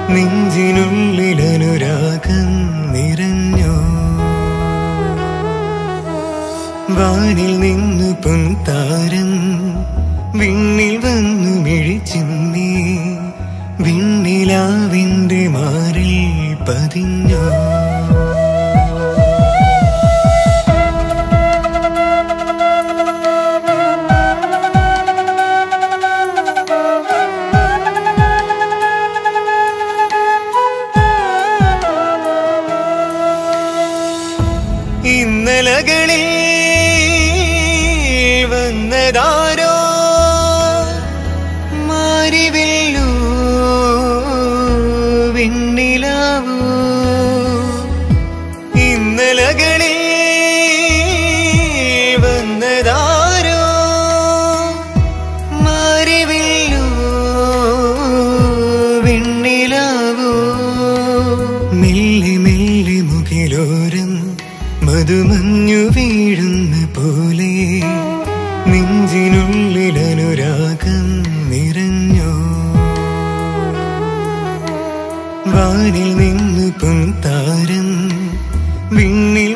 നെഞ്ചിനുള്ളിലനുരാഗം നിറഞ്ഞോ വാനിൽ നിന്ന് പൊൻതാരം വിണ്ണിൽ വന്നു മിഴിച്ചിന്നി വിണ്ണിലാവിന്റെ മാറിൽ പതിഞ്ഞോ ഇന്നലകളിൽ വന്നതാരോ മാരിവില്ലു വിണ്ണിലാവൂ ഇന്നലകളിൽ വന്നതാരോ മാരിവില്ലു വിണ്ണിലാവൂ മെല്ലെ മെല്ലെ മുകിലോരം മധുമഞ്ഞു വീഴുന്ന പോലെ നെഞ്ചിനുള്ളിലനുരാഗം നിറഞ്ഞോ വാനിൽ നിന്ന് പൊൻതാരം വിണ്ണിൽ